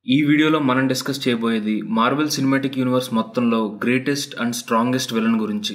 ఈ వీడియోలో మనం డిస్కస్ చేయబోయేది మార్వెల్ సినిమాటిక్ యూనివర్స్ మొత్తంలో గ్రేటెస్ట్ అండ్ స్ట్రాంగెస్ట్ విలన్ గురించి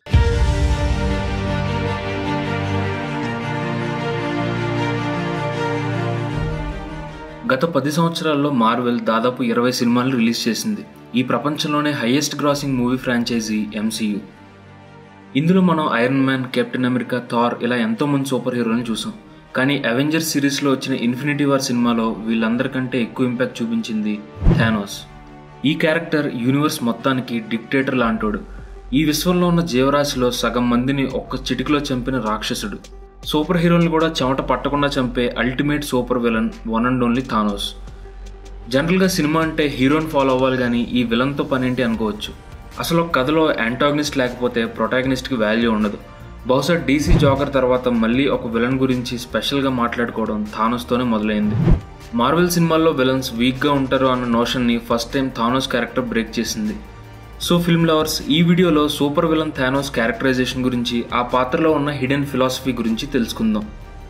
గత పది సంవత్సరాల్లో మార్వెల్ దాదాపు ఇరవై సినిమాలు రిలీజ్ చేసింది ఈ ప్రపంచంలోనే highest grossing movie franchise MCU ఇందులో మనం Iron Man Captain America Thor ఇలా ఎంతో మంది సూపర్ హీరోలను చూసాం కానీ అవెంజర్స్ సిరీస్లో వచ్చిన ఇన్ఫినిటీ వార్ సినిమాలో వీళ్ళందరికంటే ఎక్కువ ఇంపాక్ట్ చూపించింది థానోస్ ఈ క్యారెక్టర్ యూనివర్స్ మొత్తానికి డిక్టేటర్ లాంటోడు ఈ విశ్వంలో ఉన్న జీవరాశిలో సగం మందిని ఒక్క చిటికలో చంపిన రాక్షసుడు సూపర్ హీరోలను కూడా చెమట పట్టకుండా చంపే ultimate super villain one and only Thanos జనరల్గా సినిమా అంటే హీరోని ఫాలో అవ్వాలి కానీ ఈ విలన్తో పనేంటి అనుకోవచ్చు అసలు ఒక కథలో యాంటాగనిస్ట్ లేకపోతే ప్రొటాగనిస్ట్కి వాల్యూ ఉండదు బహుశా డీసీ జోకర్ తర్వాత మళ్ళీ ఒక విలన్ గురించి స్పెషల్గా మాట్లాడుకోవడం థానోస్తోనే మొదలైంది మార్వెల్ సినిమాల్లో విలన్స్ వీక్గా ఉంటారు అన్న నోషన్ని first time Thanos character break చేసింది సో ఫిల్మ్ లవర్స్ ఈ వీడియోలో సూపర్ విలన్ థానోస్ క్యారెక్టరైజేషన్ గురించి ఆ పాత్రలో ఉన్న హిడెన్ ఫిలాసఫీ గురించి తెలుసుకుందాం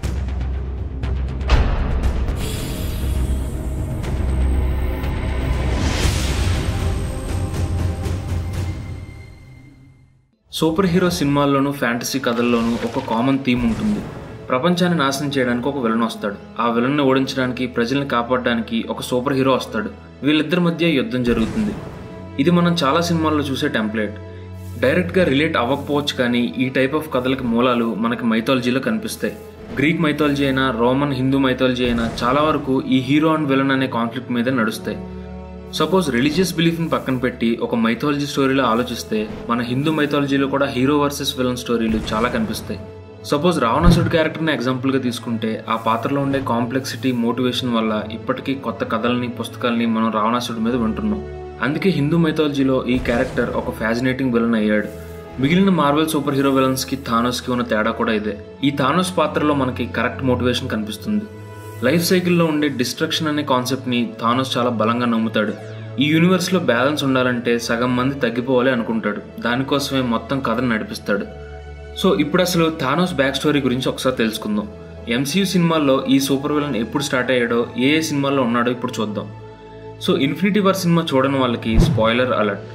సూపర్ హీరో సినిమాల్లోనూ ఫ్యాంటసీ కథల్లోనూ ఒక కామన్ థీమ్ ఉంటుంది ప్రపంచాన్ని నాశనం చేయడానికి ఒక విలన్ వస్తాడు ఆ విలన్ని ఓడించడానికి ప్రజల్ని కాపాడడానికి ఒక సూపర్ హీరో వస్తాడు వీళ్ళిద్దరి మధ్య యుద్ధం జరుగుతుంది ఇది మనం చాలా సినిమాల్లో చూసే టెంప్లెట్ డైరెక్ట్గా రిలేట్ అవ్వకపోవచ్చు కానీ ఈ టైప్ ఆఫ్ కథలకి మూలాలు మనకి మైథాలజీలో కనిపిస్తాయి గ్రీక్ మైథాలజీ అయినా రోమన్ హిందూ మైథాలజీ అయినా చాలా వరకు ఈ హీరో అండ్ విలన్ అనే కాన్ఫ్లిక్ట్ మీద నడుస్తాయి సపోజ్ రిలీజియస్ బిలీఫ్ని పక్కన పెట్టి ఒక మైథాలజీ స్టోరీలో ఆలోచిస్తే మన హిందూ మైథాలజీలో కూడా హీరో వర్సెస్ విలన్ స్టోరీలు చాలా కనిపిస్తాయి సపోజ్ రావణాసుడు క్యారెక్టర్ని ఎగ్జాంపుల్గా తీసుకుంటే ఆ పాత్రలో ఉండే కాంప్లెక్సిటీ మోటివేషన్ వల్ల ఇప్పటికీ కొత్త కథల్ని పుస్తకాల్ని మనం రావణాసుడి మీద వింటున్నాం అందుకే హిందూ మైథాలజీలో ఈ క్యారెక్టర్ ఒక ఫ్యాజినేటింగ్ విలన్ అయ్యాడు మిగిలిన మార్వెల్ సూపర్ హీరో విలన్స్కి థానోస్కి ఉన్న తేడా కూడా ఇదే ఈ థానోస్ పాత్రలో మనకి కరెక్ట్ మోటివేషన్ కనిపిస్తుంది లైఫ్ సైకిల్లో ఉండే డిస్ట్రక్షన్ అనే కాన్సెప్ట్ని థానోస్ చాలా బలంగా నమ్ముతాడు ఈ యూనివర్స్లో బ్యాలెన్స్ ఉండాలంటే సగం మంది తగ్గిపోవాలి అనుకుంటాడు దానికోసమే మొత్తం కథను నడిపిస్తాడు సో ఇప్పుడు అసలు థానోస్ బ్యాక్ స్టోరీ గురించి ఒకసారి తెలుసుకుందాం ఎంసీయూ సినిమాల్లో ఈ సూపర్ విలన్ ఎప్పుడు స్టార్ట్ అయ్యాడో ఏ ఏ సినిమాల్లో ఉన్నాడో ఇప్పుడు చూద్దాం సో ఇన్ఫినిటీ వార్ సినిమా చూడని వాళ్ళకి స్పాయిలర్ అలర్ట్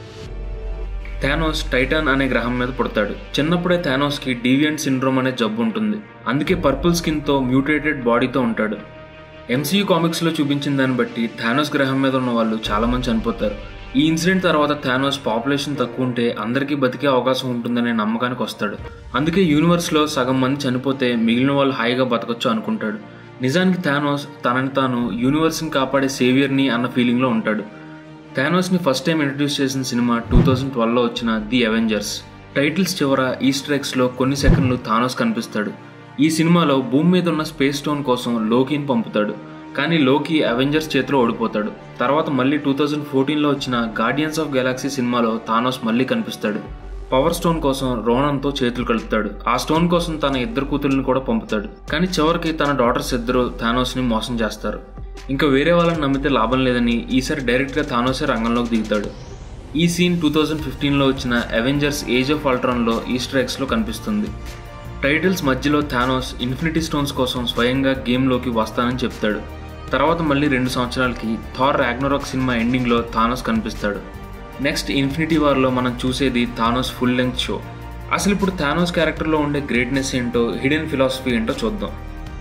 థానోస్ టైటాన్ అనే గ్రహం మీద పుడతాడు చిన్నప్పుడే థానోస్కి డీవియంట్ సిండ్రోమ్ అనే జబ్బు ఉంటుంది అందుకే పర్పుల్ స్కిన్తో మ్యూటేటెడ్ బాడీతో ఉంటాడు ఎంసీయూ కామిక్స్లో చూపించిన దాన్ని బట్టి థానోస్ గ్రహం మీద ఉన్న వాళ్ళు చాలా మంది చనిపోతారు ఈ ఇన్సిడెంట్ తర్వాత థానోస్ పాపులేషన్ తక్కువ ఉంటే అందరికీ బతికే అవకాశం ఉంటుందనే నమ్మకానికి వస్తాడు అందుకే యూనివర్స్లో సగం మంది చనిపోతే మిగిలిన వాళ్ళు హాయిగా బతకొచ్చు అనుకుంటాడు నిజానికి థానోస్ తనని తాను యూనివర్స్ని కాపాడే సేవియర్ని అన్న ఫీలింగ్లో ఉంటాడు థానోస్ని ఫస్ట్ టైం ఇంట్రడ్యూస్ చేసిన సినిమా టూ థౌజండ్ ట్వెల్వ్లో వచ్చిన ది అవెంజర్స్ టైటిల్స్ చివర ఈస్టర్ ఎగ్స్లో కొన్ని సెకండ్లు థానోస్ కనిపిస్తాడు ఈ సినిమాలో భూమి మీద ఉన్న స్పేస్ స్టోన్ కోసం లోకిని పంపుతాడు కానీ లోకి అవెంజర్స్ చేతిలో ఓడిపోతాడు తర్వాత మళ్ళీ టూ థౌజండ్ ఫోర్టీన్లో వచ్చిన గార్డియన్స్ ఆఫ్ గెలాక్సీ సినిమాలో థానోస్ మళ్ళీ కనిపిస్తాడు పవర్ స్టోన్ కోసం రోణంతో చేతులు కలుపుతాడు ఆ స్టోన్ కోసం తన ఇద్దరు కూతుర్ని కూడా పంపుతాడు కానీ చివరికి తన డాటర్స్ ఇద్దరు థానోస్ని మోసం చేస్తారు ఇంకా వేరే వాళ్ళని నమ్మితే లాభం లేదని ఈసారి డైరెక్ట్గా థానోసే రంగంలోకి దిగుతాడు ఈ సీన్ టూ థౌజండ్ ఫిఫ్టీన్లో వచ్చిన అవెంజర్స్ ఏజ్ ఆఫ్ ఆల్ట్రాన్లో ఈస్టర్ ఎగ్స్లో కనిపిస్తుంది టైటిల్స్ మధ్యలో థానోస్ ఇన్ఫినిటీ స్టోన్స్ కోసం స్వయంగా గేమ్లోకి వస్తానని చెప్తాడు తర్వాత మళ్ళీ రెండు సంవత్సరాలకి థార్ రాగ్నరాక్ సినిమా ఎండింగ్లో థానోస్ కనిపిస్తాడు నెక్స్ట్ ఇన్ఫినిటీ వార్లో మనం చూసేది థానోస్ ఫుల్ లెంగ్త్ షో అసలు ఇప్పుడు థానోస్ క్యారెక్టర్లో ఉండే గ్రేట్నెస్ ఏంటో హిడెన్ ఫిలాసఫీ ఏంటో చూద్దాం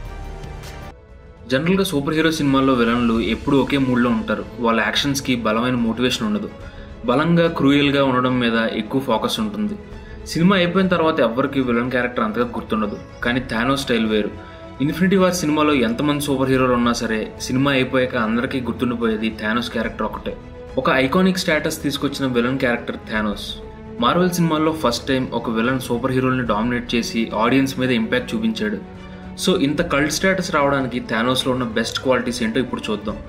జనరల్గా సూపర్ హీరో సినిమాల్లో విలన్లు ఎప్పుడూ ఒకే మూడ్లో ఉంటారు వాళ్ళ యాక్షన్స్కి బలమైన మోటివేషన్ ఉండదు బలంగా క్రూయల్గా ఉండడం మీద ఎక్కువ ఫోకస్ ఉంటుంది సినిమా అయిపోయిన తర్వాత ఎవరికి విలన్ క్యారెక్టర్ అంతగా గుర్తుండదు కానీ థానో స్టైల్ వేరు ఇన్ఫినిటీ వార్ సినిమాలో ఎంతమంది సూపర్ హీరోలు ఉన్నా సరే సినిమా అయిపోయాక అందరికీ గుర్తుండిపోయేది థానోస్ క్యారెక్టర్ ఒకటే ఒక ఐకానిక్ స్టేటస్ తీసుకొచ్చిన విలన్ క్యారెక్టర్ థానోస్ మార్వెల్ సినిమాల్లో ఫస్ట్ టైం ఒక విలన్ సూపర్ హీరోల్ని డామినేట్ చేసి ఆడియన్స్ మీద ఇంపాక్ట్ చూపించాడు సో ఇంత కల్ట్ స్టేటస్ రావడానికి థానోస్లో ఉన్న బెస్ట్ క్వాలిటీస్ ఏంటో ఇప్పుడు చూద్దాం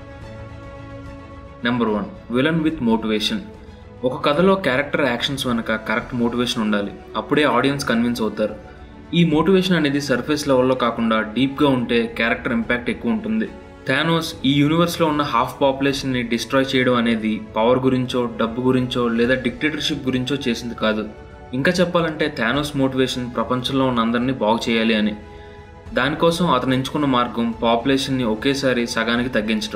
number one villain with motivation ఒక కథలో క్యారెక్టర్ యాక్షన్స్ వెనక కరెక్ట్ మోటివేషన్ ఉండాలి అప్పుడే ఆడియన్స్ కన్విన్స్ అవుతారు ఈ మోటివేషన్ అనేది సర్ఫేస్ లెవెల్లో కాకుండా డీప్గా ఉంటే క్యారెక్టర్ ఇంపాక్ట్ ఎక్కువ ఉంటుంది థానోస్ ఈ యూనివర్స్లో ఉన్న హాఫ్ పాపులేషన్ని డిస్ట్రాయ్ చేయడం అనేది పవర్ గురించో డబ్బు గురించో లేదా డిక్టేటర్షిప్ గురించో చేసింది కాదు ఇంకా చెప్పాలంటే థానోస్ మోటివేషన్ ప్రపంచంలో ఉన్న అందరినీ బాగు చేయాలి అని దానికోసం అతను ఎంచుకున్న మార్గం పాపులేషన్ని ఒకేసారి సగానికి తగ్గించడం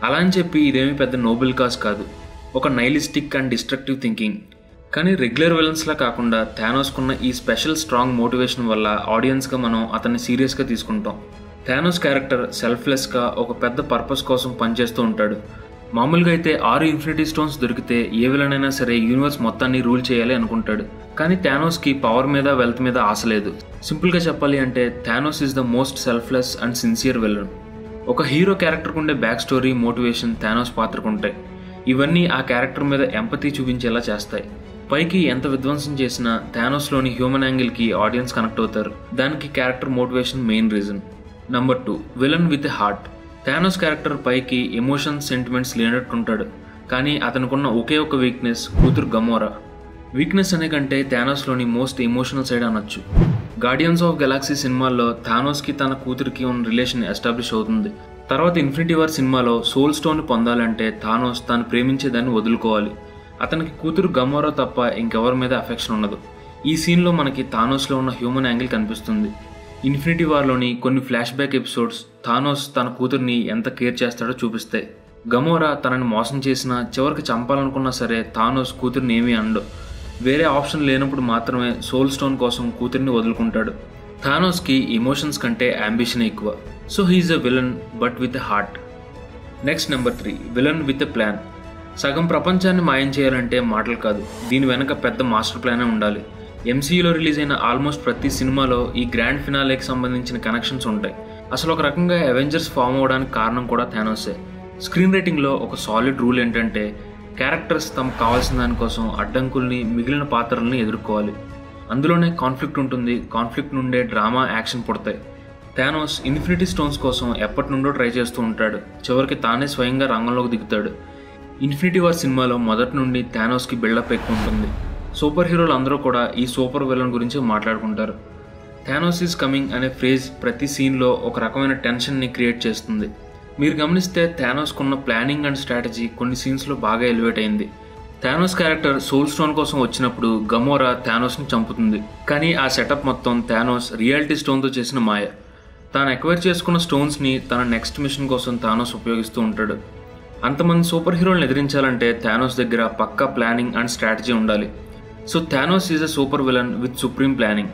అలా అని చెప్పి ఇదేమీ పెద్ద నోబెల్ కాజ్ కాదు ఒక నైలిస్టిక్ అండ్ డిస్ట్రక్టివ్ థింకింగ్ కానీ రెగ్యులర్ విలన్స్లా కాకుండా థానోస్కున్న ఈ స్పెషల్ స్ట్రాంగ్ మోటివేషన్ వల్ల ఆడియన్స్గా మనం అతన్ని సీరియస్గా తీసుకుంటాం థానోస్ క్యారెక్టర్ సెల్ఫ్లెస్గా ఒక పెద్ద పర్పస్ కోసం పనిచేస్తూ ఉంటాడు మామూలుగా అయితే ఆరు ఇన్ఫినిటీ స్టోన్స్ దొరికితే ఏ విలన్ అయినా సరే యూనివర్స్ మొత్తాన్ని రూల్ చేయాలి అనుకుంటాడు కానీ థానోస్కి పవర్ మీద వెల్త్ మీద ఆశ లేదు సింపుల్గా చెప్పాలి అంటే Thanos is the most selfless and sincere villain ఒక హీరో క్యారెక్టర్కు ఉండే బ్యాక్ స్టోరీ మోటివేషన్ థానోస్ పాత్రకు ఉంటాయి ఇవన్నీ ఆ క్యారెక్టర్ మీద ఎంపతి చూపించేలా చేస్తాయి పైకి ఎంత విధ్వంసం చేసినా థానోస్లోని హ్యూమన్ యాంగిల్కి ఆడియన్స్ కనెక్ట్ అవుతారు దానికి character motivation main reason number two villain with heart Thanos character పైకి ఎమోషన్స్ సెంటిమెంట్స్ లేనట్టుంటాడు కానీ అతనుకున్న ఒకే ఒక వీక్నెస్ కూతురు గమోరా వీక్నెస్ అనే కంటే థానోస్లోని మోస్ట్ ఎమోషనల్ సైడ్ అనొచ్చు గార్డియన్స్ ఆఫ్ గెలాక్సీ సినిమాల్లో థానోస్కి తన కూతురికి ఉన్న రిలేషన్ ఎస్టాబ్లిష్ అవుతుంది తర్వాత infinity war cinema soul stone పొందాలంటే థానోస్ తాను ప్రేమించేదాన్ని వదులుకోవాలి అతనికి కూతురు గమోరా తప్ప ఇంకెవరి మీద అఫెక్షన్ ఉండదు ఈ సీన్లో మనకి థానోస్లో ఉన్న హ్యూమన్ యాంగిల్ కనిపిస్తుంది ఇన్ఫినిటీ వార్లోని కొన్ని ఫ్లాష్ బ్యాక్ ఎపిసోడ్స్ థానోస్ తన కూతుర్ని ఎంత కేర్ చేస్తాడో చూపిస్తాయి గమోరా తనని మోసం చేసినా చివరికి చంపాలనుకున్నా సరే థానోస్ కూతుర్ని ఏమీ అండు వేరే ఆప్షన్ లేనప్పుడు మాత్రమే సోల్ స్టోన్ కోసం కూతుర్ని వదులుకుంటాడు థానోస్కి ఎమోషన్స్ కంటే అంబిషన్ ఎక్కువ so he's a villain but with a heart next number three villain with a plan సగం ప్రపంచాన్ని మాయం చేయాలంటే మాటలు కాదు దీని వెనక పెద్ద మాస్టర్ ప్లానే ఉండాలి ఎంసీయూలో రిలీజ్ అయిన ఆల్మోస్ట్ ప్రతి సినిమాలో ఈ గ్రాండ్ ఫినాలేకి సంబంధించిన కనెక్షన్స్ ఉంటాయి అసలు ఒక రకంగా అవెంజర్స్ ఫామ్ అవడానికి కారణం కూడా థానోసే స్క్రీన్ రైటింగ్లో ఒక సాలిడ్ రూల్ ఏంటంటే క్యారెక్టర్స్ తమకు కావాల్సిన దానికోసం అడ్డంకుల్ని మిగిలిన పాత్రల్ని ఎదుర్కోవాలి అందులోనే కాన్ఫ్లిక్ట్ ఉంటుంది కాన్ఫ్లిక్ట్ నుండే డ్రామా యాక్షన్ పుడతాయి థానోస్ ఇన్ఫినిటీ స్టోన్స్ కోసం ఎప్పటి నుండో ట్రై చేస్తూ ఉంటాడు చివరికి తానే స్వయంగా రంగంలోకి దిగుతాడు ఇన్ఫినిటీ వార్ సినిమాలో మొదటి నుండి థానోస్కి బిల్డప్ ఎక్కువ ఉంటుంది సూపర్ హీరోలు అందరూ కూడా ఈ సూపర్ విలన్ గురించి మాట్లాడుకుంటారు థానోస్ ఈజ్ కమింగ్ అనే ఫ్రేజ్ ప్రతి సీన్లో ఒక రకమైన టెన్షన్ని క్రియేట్ చేస్తుంది మీరు గమనిస్తే థానోస్కున్న ప్లానింగ్ అండ్ స్ట్రాటజీ కొన్ని సీన్స్లో బాగా ఎలివేట్ అయింది థానోస్ క్యారెక్టర్ సోల్ స్టోన్ కోసం వచ్చినప్పుడు గమోరా థానోస్ని చంపుతుంది కానీ ఆ సెటప్ మొత్తం థానోస్ రియాలిటీ స్టోన్తో చేసిన మాయ తాను ఎక్వైర్ చేసుకున్న స్టోన్స్ని తన నెక్స్ట్ మిషన్ కోసం థానోస్ ఉపయోగిస్తూ ఉంటాడు అంతమంది సూపర్ హీరోలను ఎదిరించాలంటే థానోస్ దగ్గర పక్కా ప్లానింగ్ అండ్ స్ట్రాటజీ ఉండాలి so Thanos is a super villain with supreme planning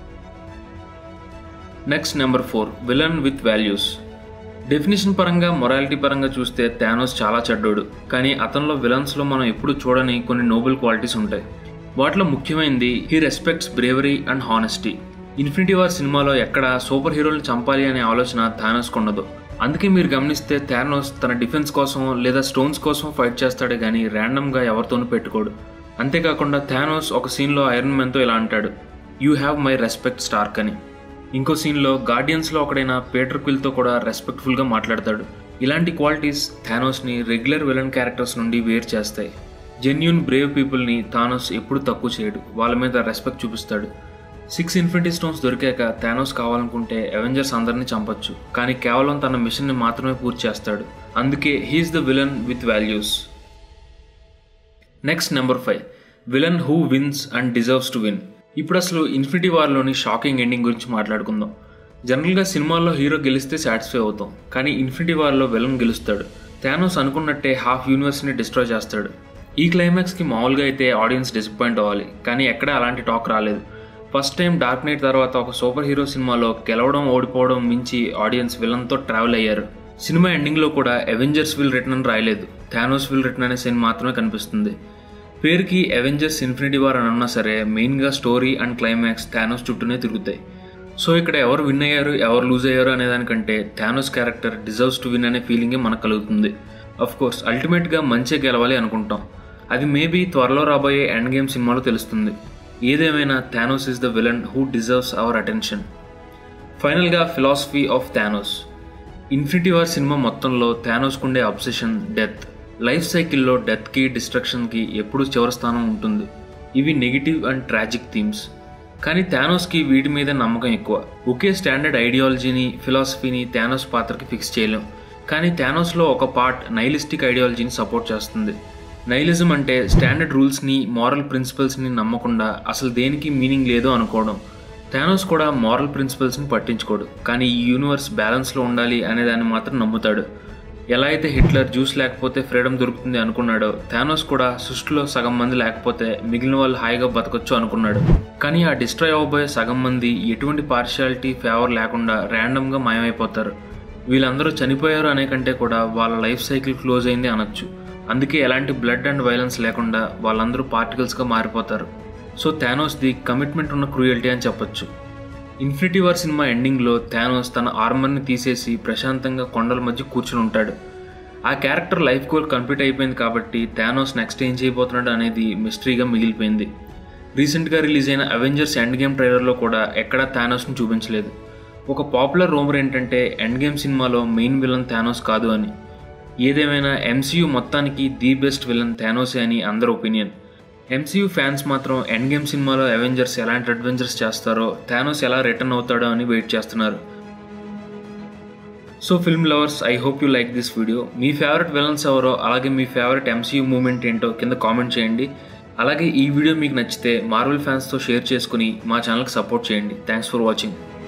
next number four villain with values definition పరంగా మొరాలిటీ పరంగా చూస్తే థానోస్ చాలా చెడ్డోడు కానీ అతనిలో విలన్స్లో మనం ఎప్పుడు చూడని కొన్ని నోబెల్ క్వాలిటీస్ ఉంటాయి వాటిలో ముఖ్యమైనది he respects bravery and honesty infinity war cinema ఎక్కడ సూపర్ హీరోలను చంపాలి అనే ఆలోచన థానోస్కి ఉండదు అందుకే మీరు గమనిస్తే థానోస్ తన డిఫెన్స్ కోసం లేదా స్టోన్స్ కోసం ఫైట్ చేస్తాడే కానీ ర్యాండమ్గా ఎవరితోనూ పెట్టుకోడు అంతేకాకుండా థానోస్ ఒక సీన్లో ఐరన్ మ్యాన్తో ఇలా అంటాడు you have my respect Stark అని ఇంకో సీన్లో గార్డియన్స్లో ఒకడైన పీటర్ క్విల్తో కూడా రెస్పెక్ట్ఫుల్గా మాట్లాడతాడు ఇలాంటి క్వాలిటీస్ థానోస్ని రెగ్యులర్ విలన్ క్యారెక్టర్స్ నుండి వేరు చేస్తాయి జెన్యున్ బ్రేవ్ పీపుల్ని థానోస్ ఎప్పుడు తక్కువ చేయడు వాళ్ళ మీద రెస్పెక్ట్ చూపిస్తాడు సిక్స్ ఇన్ఫినిటీ స్టోన్స్ దొరికాక థానోస్ కావాలనుకుంటే అవెంజర్స్ అందరినీ చంపొచ్చు కానీ కేవలం తన మిషన్ని మాత్రమే పూర్తి చేస్తాడు అందుకే he's the villain with values next number five villain who wins and deserves to win ఇప్పుడు అసలు ఇన్ఫినిటీ వార్లోని షాకింగ్ ఎండింగ్ గురించి మాట్లాడుకుందాం జనరల్గా సినిమాల్లో హీరో గెలిస్తే సాటిస్ఫై అవుతాం కానీ ఇన్ఫినిటీ వార్లో విలన్ గెలుస్తాడు థానోస్ అనుకున్నట్టే హాఫ్ యూనివర్స్ని డిస్ట్రాయ్ చేస్తాడు ఈ క్లైమాక్స్కి మామూలుగా అయితే ఆడియన్స్ డిసప్పాయింట్ అవ్వాలి కానీ ఎక్కడ అలాంటి టాక్ రాలేదు ఫస్ట్ టైం డార్క్ నైట్ తర్వాత ఒక సూపర్ హీరో సినిమాలో గెలవడం ఓడిపోవడం మించి ఆడియన్స్ విలన్తో ట్రావెల్ అయ్యారు సినిమా ఎండింగ్లో కూడా అవెంజర్స్ విల్ రిటర్న్ అని రాయలేదు థానోస్ విల్ రిటర్న్ అనే సీన్ మాత్రమే కనిపిస్తుంది పేరుకి అవెంజర్స్ ఇన్ఫినిటీ వార్ అని అన్నా సరే మెయిన్గా స్టోరీ అండ్ క్లైమాక్స్ థానోస్ చుట్టూనే తిరుగుతాయి సో ఇక్కడ ఎవరు విన్ అయ్యారు ఎవరు లూజ్ అయ్యారు అనే దానికంటే Thanos character deserves to win అనే ఫీలింగే మనకు కలుగుతుంది అఫ్ కోర్స్ అల్టిమేట్గా మంచి గెలవాలి అనుకుంటాం అది మేబీ త్వరలో రాబోయే ఎండ్ గేమ్ సినిమాలో తెలుస్తుంది ఏదేమైనా Thanos is the villain who deserves our attention ఫైనల్గా philosophy of Thanos Infinity War cinema మొత్తంలో థానోస్కు ఉండే అబ్సెషన్ డెత్ లైఫ్ సైకిల్లో డెత్కి డిస్ట్రక్షన్కి ఎప్పుడు చివరి స్థానం ఉంటుంది ఇవి నెగిటివ్ అండ్ ట్రాజిక్ థీమ్స్ కానీ థానోస్కి వీటి మీద నమ్మకం ఎక్కువ ఒకే స్టాండర్డ్ ఐడియాలజీని ఫిలాసఫీని థానోస్ పాత్రకి ఫిక్స్ చేయలేం కానీ థానోస్లో ఒక పార్ట్ నైలిస్టిక్ ఐడియాలజీని సపోర్ట్ చేస్తుంది నైలిజం అంటే స్టాండర్డ్ రూల్స్ని మారల్ ప్రిన్సిపల్స్ని నమ్మకుండా అసలు దేనికి మీనింగ్ లేదో అనుకోవడం థానోస్ కూడా మారల్ ప్రిన్సిపల్స్ని పట్టించుకోడు కానీ ఈ యూనివర్స్ బ్యాలెన్స్లో ఉండాలి అనే దాన్ని మాత్రం నమ్ముతాడు ఎలా అయితే హిట్లర్ జ్యూస్ లేకపోతే ఫ్రీడమ్ దొరుకుతుంది అనుకున్నాడో థానోస్ కూడా సృష్టిలో సగం మంది లేకపోతే మిగిలిన వాళ్ళు హాయిగా బతకొచ్చు అనుకున్నాడు కానీ ఆ డిస్ట్రాయ్ అవ్వబోయే సగం మంది ఎటువంటి పార్షియాలిటీ ఫేవర్ లేకుండా ర్యాండమ్గా మాయమైపోతారు వీళ్ళందరూ చనిపోయారు అనే కంటే కూడా వాళ్ళ లైఫ్ సైకిల్ క్లోజ్ అయింది అనొచ్చు అందుకే ఎలాంటి బ్లడ్ అండ్ వైలెన్స్ లేకుండా వాళ్ళందరూ పార్టికల్స్గా మారిపోతారు సో థానోస్ది కమిట్మెంట్ ఉన్న క్రూయల్టీ అని చెప్పొచ్చు ఇన్ఫినిటీ వార్ సినిమా ఎండింగ్లో థానోస్ తన ఆర్మర్ని తీసేసి ప్రశాంతంగా కొండల మధ్య కూర్చుని ఉంటాడు ఆ క్యారెక్టర్ లైఫ్ గోల్ కంప్లీట్ అయిపోయింది కాబట్టి థానోస్ నెక్స్ట్ ఏం చేయబోతున్నాడు అనేది మిస్టరీగా మిగిలిపోయింది రీసెంట్గా రిలీజ్ అయిన అవెంజర్స్ ఎండ్ గేమ్ ట్రైలర్లో కూడా ఎక్కడా థానోస్ని చూపించలేదు ఒక పాపులర్ రూమర్ ఏంటంటే Endgame cinema main villain Thanos కాదు అని ఏదేమైనా ఎంసీయూ మొత్తానికి ది బెస్ట్ విలన్ థానోసే అని అందరి ఒపీనియన్ ఎంసీయూ ఫ్యాన్స్ మాత్రం ఎండ్ గేమ్ సినిమాలో అవెంజర్స్ ఎలాంటి అడ్వెంచర్స్ చేస్తారో థానోస్ ఎలా రిటర్న్ అవుతాడో అని వెయిట్ చేస్తున్నారు so film lovers I hope you like this video మీ ఫేవరెట్ విలన్స్ ఎవరో అలాగే మీ ఫేవరెట్ ఎంసీయూ మూమెంట్ ఏంటో కింద కామెంట్ చేయండి అలాగే ఈ వీడియో మీకు నచ్చితే మార్వెల్ ఫ్యాన్స్తో షేర్ చేసుకుని మా ఛానల్కి సపోర్ట్ చేయండి థ్యాంక్స్ ఫర్ వాచింగ్